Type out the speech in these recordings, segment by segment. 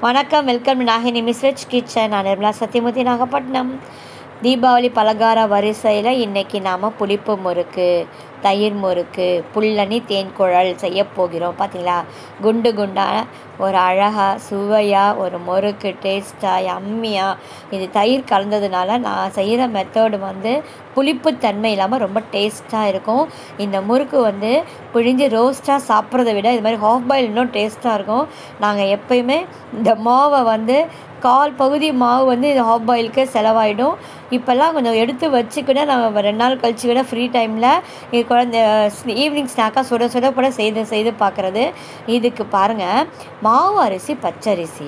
வணக்கம் welcome நாகினி மிஸ்ரச் kitchen நான் நிர்மலா சத்யமூர்த்தி நாகப்பட்டினம் தீபாவளி பலகார வரிசையில் இன்றைக்கி நாம் புளிப்பு முறுக்கு தயிர் முறுக்கு புல்லணி தேன்குழல் செய்ய போகிறோம் பார்த்தீங்களா குண்டு குண்டான ஒரு அழகாக சுவையாக ஒரு முறுக்கு டேஸ்ட்டாக யம்மியாக இது தயிர் கலந்ததுனால நான் செய்கிற மெத்தடு வந்து புளிப்புத்தன்மை இல்லாமல் ரொம்ப டேஸ்ட்டாக இருக்கும் இந்த முறுக்கு வந்து பிழிஞ்சு ரோஸ்ட்டாக சாப்பிட்றத விட இது மாதிரி ஹாஃப் பாயில் இன்னும் டேஸ்ட்டாக இருக்கும் நாங்கள் எப்பயுமே இந்த மாவை வந்து கால் பகுதி மாவு வந்து இது ஹாஃப் பாயிலுக்கு செலவாயிடும் இப்போல்லாம் கொஞ்சம் எடுத்து வச்சு கூட நாங்கள் ரெண்டு நாள் கழிச்சு கூட ஃப்ரீ டைமில் இது குழந்த ஈவினிங் ஸ்நாக்காக சுட சுட கூட செய்து செய்து பார்க்குறது இதுக்கு பாருங்கள் மாவு அரிசி பச்சரிசி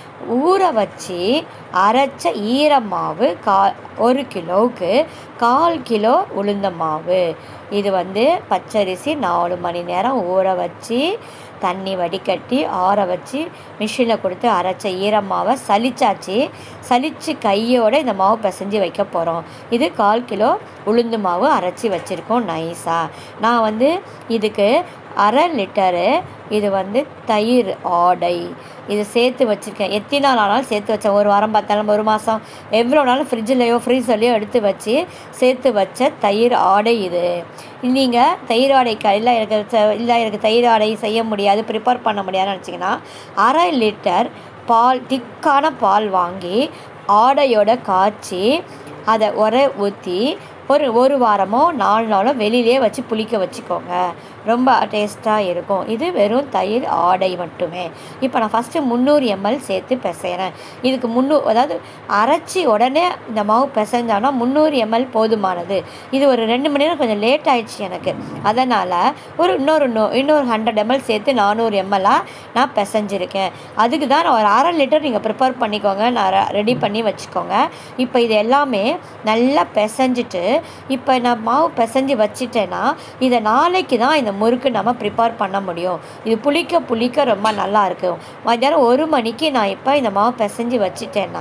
ஊற வச்சு அரைச்ச ஈர மாவு கா ஒரு கிலோவுக்கு கால் கிலோ உளுந்த மாவு இது வந்து பச்சரிசி நாலு மணி நேரம் ஊற வச்சு தண்ணி வடிகட்டி ஆற வச்சு மிஷினில் கொடுத்து அரைச்ச ஈரமாவை சலிச்சாச்சு சலித்து கையோடு இந்த மாவு பிசைஞ்சு வைக்க போகிறோம் இது கால் கிலோ உளுந்து மாவு அரைச்சி வச்சுருக்கோம் நைஸாக நான் வந்து இதுக்கு அரை லிட்டரு இது வந்து தயிர் ஆடை இது சேர்த்து வச்சுருக்கேன் எத்தனை நாள் ஆனாலும் சேர்த்து வச்சேன் ஒரு வாரம் பார்த்தாலும் ஒரு மாதம் எவ்வளோ நாளும் ஃப்ரிட்ஜிலையோ ஃப்ரீசர்லையோ எடுத்து வச்சு சேர்த்து வச்ச தயிர் ஆடை இது நீங்கள் தயிர் ஆடை க இல்லை எனக்கு இல்லை எனக்கு தயிர் ஆடை செய்ய முடியாது ப்ரிப்பேர் பண்ண முடியாதுன்னு நினச்சிங்கன்னா அரை லிட்டர் பால் திக்கான பால் வாங்கி ஆடையோட காய்ச்சி அதை உர ஊற்றி ஒரு ஒரு வாரமோ நாலு நாளோ வெளியிலே வச்சு புளிக்க வச்சுக்கோங்க ரொம்ப டேஸ்ட்டாக இருக்கும் இது வெறும் தயிர் ஆடை மட்டுமே இப்போ நான் ஃபஸ்ட்டு முந்நூறு எம்எல் சேர்த்து பிசைகிறேன் இதுக்கு முந்நூறு அதாவது அரைச்சி உடனே இந்த மாவு பிசைஞ்சானா முந்நூறு எம்எல் போதுமானது இது ஒரு ரெண்டு மணி நேரம் கொஞ்சம் லேட் ஆயிடுச்சு எனக்கு அதனால் ஒரு இன்னொரு இன்னொரு ஹண்ட்ரட் எம்எல் சேர்த்து நானூறு எம்எல்லாக நான் பிசைஞ்சிருக்கேன் அதுக்கு தான் நான் ஒரு அரை லிட்டர் நீங்கள் ப்ரிப்பேர் பண்ணிக்கோங்க நான் ரெடி பண்ணி வச்சுக்கோங்க இப்போ இது எல்லாமே நல்லா பிசைஞ்சிட்டு இப்போ நான் மாவு பிசைஞ்சு வச்சிட்டேன்னா இதை நாளைக்கு தான் இந்த முறுக்கு நம்ம ப்ரிப்பேர் பண்ண முடியும் இது புளிக்க புளிக்க ரொம்ப நல்லா இருக்கும் மத்தியானம் ஒரு மணிக்கு நான் இப்போ இந்த மாவு பிசைஞ்சு வச்சிட்டேன்னா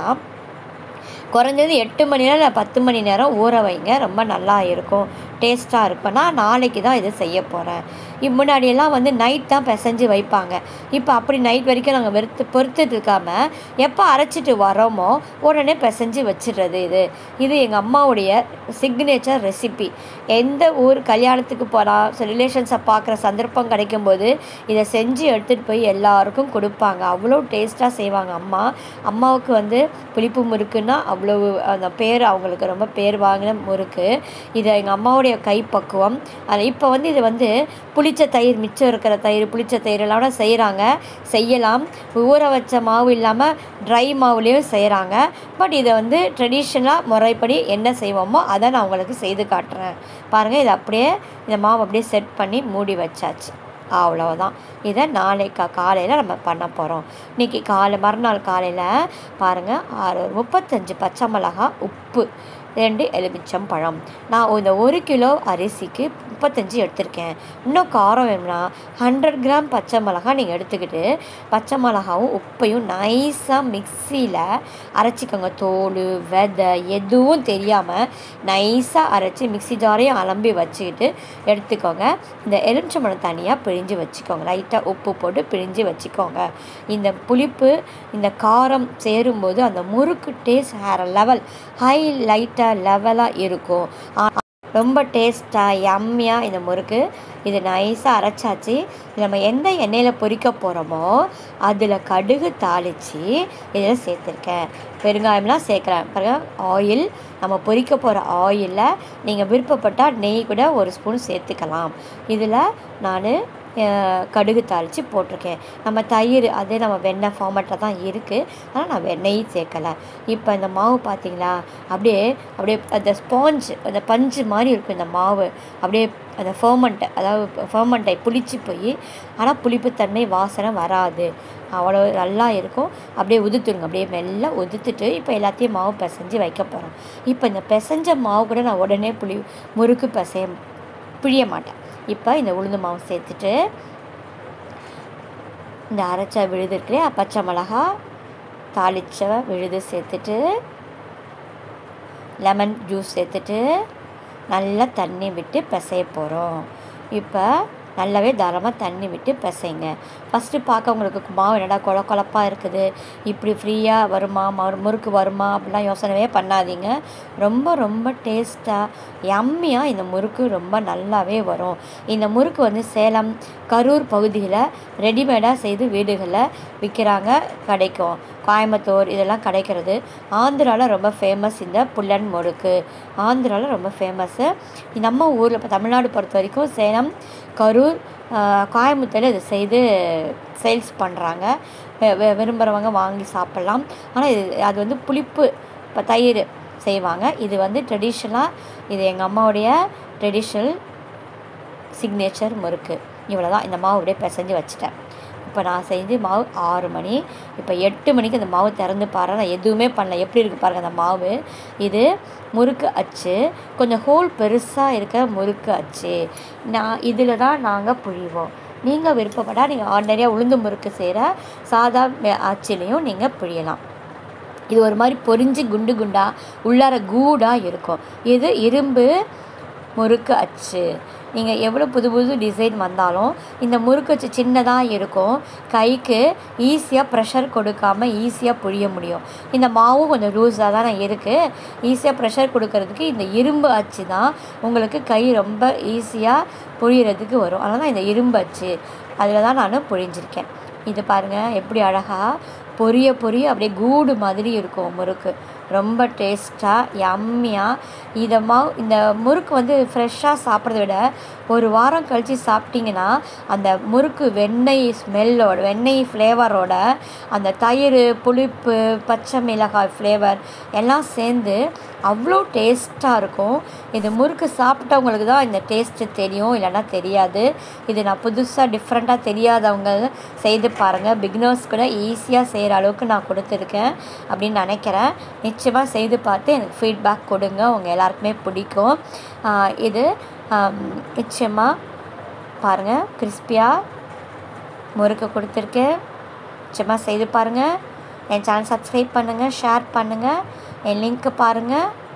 குறைஞ்சது எட்டு மணி நேரம் இல்லை பத்து மணி நேரம் ஊற வைங்க ரொம்ப நல்லா இருக்கும் டேஸ்ட்டாக இருக்கும் நான் நாளைக்கு தான் இது செய்ய போகிறேன் முன்னாடியெல்லாம் வந்து நைட் தான் பிசைஞ்சு வைப்பாங்க இப்போ அப்படி நைட் வரைக்கும் நாங்கள் வெறுத்து பொறுத்துட்டு இருக்காமல் எப்போ அரைச்சிட்டு வரோமோ உடனே பிசைஞ்சு வச்சிடுறது இது இது எங்கள் அம்மாவுடைய சிக்னேச்சர் ரெசிபி எந்த ஊர் கல்யாணத்துக்கு போனால் ரிலேஷன்ஸை பார்க்குற சந்தர்ப்பம் கிடைக்கும்போது இதை செஞ்சு எடுத்துகிட்டு போய் எல்லாருக்கும் கொடுப்பாங்க அவ்வளோ டேஸ்ட்டாக செய்வாங்க அம்மா அம்மாவுக்கு வந்து புளிப்பு முறுக்குன்னா அவ்வளோ அந்த பேர் அவங்களுக்கு ரொம்ப பேர் வாங்கின முறுக்கு இதை எங்கள் அம்மாவுடைய கைப்பக்குவம் அது இப்போ வந்து இது வந்து புளிச்ச தயிர் மிச்சம் இருக்கிற தயிர் புளிச்ச தயிர் எல்லாம் செய்கிறாங்க செய்யலாம் ஊற வச்ச மாவு இல்லாமல் ட்ரை மாவுலேயும் செய்கிறாங்க பட் இதை வந்து ட்ரெடிஷ்னலாக முறைப்படி என்ன செய்வோமோ அதை நான் உங்களுக்கு செய்து காட்டுறேன் பாருங்கள் இதை அப்படியே இந்த மாவு அப்படியே செட் பண்ணி மூடி வச்சாச்சு அவ்வளோதான் இதை நாளைக்கு காலையில் நம்ம பண்ண போகிறோம் இன்றைக்கி காலை மறுநாள் காலையில் பாருங்கள் ஆறு முப்பத்தஞ்சு பச்சை மிளகா உப்பு ரெண்டு எலுமிச்சம் பழம் நான் இந்த ஒரு கிலோ அரிசிக்கு முப்பத்தஞ்சு எடுத்திருக்கேன் இன்னும் காரம் வேணும்னா ஹண்ட்ரட் கிராம் பச்சை மிளகா நீங்கள் எடுத்துக்கிட்டு பச்சை மிளகாவும் உப்பையும் நைஸாக மிக்சியில் அரைச்சிக்கோங்க தோல் விதை எதுவும் தெரியாமல் நைஸாக அரைச்சி மிக்சி ஜாரையும் அலம்பி வச்சுக்கிட்டு எடுத்துக்கோங்க இந்த எலுமிச்சம்பழம் தனியாக பிழிஞ்சு வச்சுக்கோங்க லைட்டாக உப்பு போட்டு பிழிஞ்சு வச்சுக்கோங்க இந்த புளிப்பு இந்த காரம் சேரும்போது அந்த முறுக்கு டேஸ்ட் வேறு லெவல் ஹை லைட்டாக லெவலாக இருக்கும் ரொம்ப டேஸ்ட்டாக யம்மியாக இந்த முறுக்கு இது நைஸாக அரைச்சாச்சு நம்ம எந்த எண்ணெயில் பொரிக்க போகிறோமோ அதில் கடுகு தாளித்து இதில் சேர்த்துருக்கேன் பெருங்காயம்லாம் சேர்க்குறேன் பாருங்க ஆயில் நம்ம பொரிக்க போகிற ஆயிலில் நீங்கள் விருப்பப்பட்டால் நெய் கூட ஒரு ஸ்பூன் சேர்த்துக்கலாம் இதில் நான் கடுகு தாளித்து போட்டிருக்கேன் நம்ம தயிர் அதே நம்ம வெண்ணெய் ஃபார்மேட்டில் தான் இருக்குது ஆனால் நான் வெண்ணெய் சேர்க்கலை இப்போ இந்த மாவு பார்த்திங்களா அப்படியே அப்படியே அந்த ஸ்பாஞ்ச் அந்த பஞ்சு மாதிரி இருக்கும் இந்த மாவு அப்படியே அந்த ஃபர்மெண்ட்டை அதாவது ஃபர்மெண்ட்டை புளிச்சு போய் ஆனால் புளிப்புத்தன்மை வாசனை வராது அவ்வளோ நல்லா இருக்கும் அப்படியே உதுத்துருங்க அப்படியே மெல்ல உதுத்துட்டு இப்போ எல்லாத்தையும் மாவு பிசைஞ்சு வைக்க போகிறோம் இப்போ இந்த பிசைஞ்ச மாவு கூட நான் உடனே புளி முறுக்கு பிசைய பிழிய மாட்டேன் இப்போ இந்த உளுந்து மாவு சேர்த்துட்டு இந்த அரைச்ச விழுது இருக்கிறே பச்சை மிளகா தாளிச்ச விழுது சேர்த்துட்டு லெமன் ஜூஸ் சேர்த்துட்டு நல்லா தண்ணி விட்டு பிசைய போகிறோம் இப்போ நல்லாவே தாராளமாக தண்ணி விட்டு பிசைங்க ஃபஸ்ட்டு பார்க்க உங்களுக்கு மாவு என்னடா கொல கொலப்பாக இருக்குது இப்படி ஃப்ரீயாக வருமா மறு முறுக்கு வருமா அப்படிலாம் யோசனையே பண்ணாதீங்க ரொம்ப ரொம்ப டேஸ்ட்டாக யம்மியாக இந்த முறுக்கு ரொம்ப நல்லாவே வரும் இந்த முறுக்கு வந்து சேலம் கரூர் பகுதியில் ரெடிமேடாக செய்து வீடுகளில் விற்கிறாங்க கிடைக்கும் கோயம்புத்தூர் இதெல்லாம் கிடைக்கிறது ஆந்திராவில் ரொம்ப ஃபேமஸ் இந்த புல்லன் முறுக்கு ஆந்திராவில் ரொம்ப ஃபேமஸ்ஸு நம்ம ஊரில் இப்போ தமிழ்நாடு பொறுத்த வரைக்கும் சேலம் கரூர் கோயம்புத்தூரில் இதை செய்து சேல்ஸ் பண்ணுறாங்க விரும்புகிறவங்க வாங்கி சாப்பிட்லாம் ஆனால் இது அது வந்து புளிப்பு இப்போ தயிர் செய்வாங்க இது வந்து ட்ரெடிஷ்னலாக இது எங்கள் அம்மாவுடைய ட்ரெடிஷ்னல் சிக்னேச்சர் முறுக்கு இவ்வளோ தான் இந்த மாவு அப்படியே பிசைஞ்சு வச்சுட்டேன் இப்போ நான் செஞ்சு மாவு ஆறு மணி இப்போ எட்டு மணிக்கு அந்த மாவு திறந்து பாரு நான் எதுவுமே பண்ணல எப்படி இருக்குது பாருங்கள் அந்த மாவு இது முறுக்கு அச்சு கொஞ்சம் ஹோல் பெருசாக இருக்க முறுக்கு அச்சு நான் இதில் தான் நாங்கள் புழிவோம் நீங்கள் விருப்பப்பட்டால் நீங்கள் ஆர்டினரியாக உளுந்து முறுக்கு செய்கிற சாதா அச்சுலேயும் நீங்கள் புழியலாம் இது ஒரு மாதிரி பொரிஞ்சு குண்டு குண்டாக உள்ளார கூடாக இருக்கும் இது இரும்பு முறுக்கு அச்சு நீங்கள் எவ்வளோ புது புது டிசைன் வந்தாலும் இந்த முறுக்கு அச்சு சின்னதாக இருக்கும் கைக்கு ஈஸியாக ப்ரெஷர் கொடுக்காமல் ஈஸியாக புழிய முடியும் இந்த மாவும் கொஞ்சம் லூஸாக தானே இருக்குது ஈஸியாக ப்ரெஷர் கொடுக்கறதுக்கு இந்த இரும்பு அச்சு தான் உங்களுக்கு கை ரொம்ப ஈஸியாக புழியறதுக்கு வரும் அதனால் தான் இந்த இரும்பு அச்சு அதில் தான் நான் புழிஞ்சிருக்கேன் இது பாருங்கள் எப்படி அழகாக பொரிய பொரிய அப்படியே கூடு மாதிரி இருக்கும் முறுக்கு ரொம்ப டேஸ்ட்டாக யம்மியாக இதை மா இந்த முறுக்கு வந்து ஃப்ரெஷ்ஷாக சாப்பிட்றத விட ஒரு வாரம் கழித்து சாப்பிட்டிங்கன்னா அந்த முறுக்கு வெண்ணெய் ஸ்மெல்லோட வெண்ணெய் ஃப்ளேவரோட அந்த தயிர் புளிப்பு பச்சை மிளகாய் ஃப்ளேவர் எல்லாம் சேர்ந்து அவ்வளோ டேஸ்ட்டாக இருக்கும் இது முறுக்கு சாப்பிட்டவங்களுக்கு தான் இந்த டேஸ்ட்டு தெரியும் இல்லைன்னா தெரியாது இது நான் புதுசாக டிஃப்ரெண்ட்டாக தெரியாதவங்க செய்து பாருங்கள் பிகினர்ஸ் கூட ஈஸியாக செய்கிற அளவுக்கு நான் கொடுத்துருக்கேன் அப்படின்னு நினைக்கிறேன் நிச்சயமாக செய்து பார்த்து எனக்கு ஃபீட்பேக் கொடுங்க உங்கள் எல்லாருக்குமே பிடிக்கும் இது நிச்சயமாக பாருங்கள் கிறிஸ்பியாக முறுக்கு கொடுத்துருக்கேன் நிச்சயமாக செய்து பாருங்கள் என் சேனல் சப்ஸ்கிரைப் பண்ணுங்கள் ஷேர் பண்ணுங்கள் என் லிங்க்கு பாருங்கள்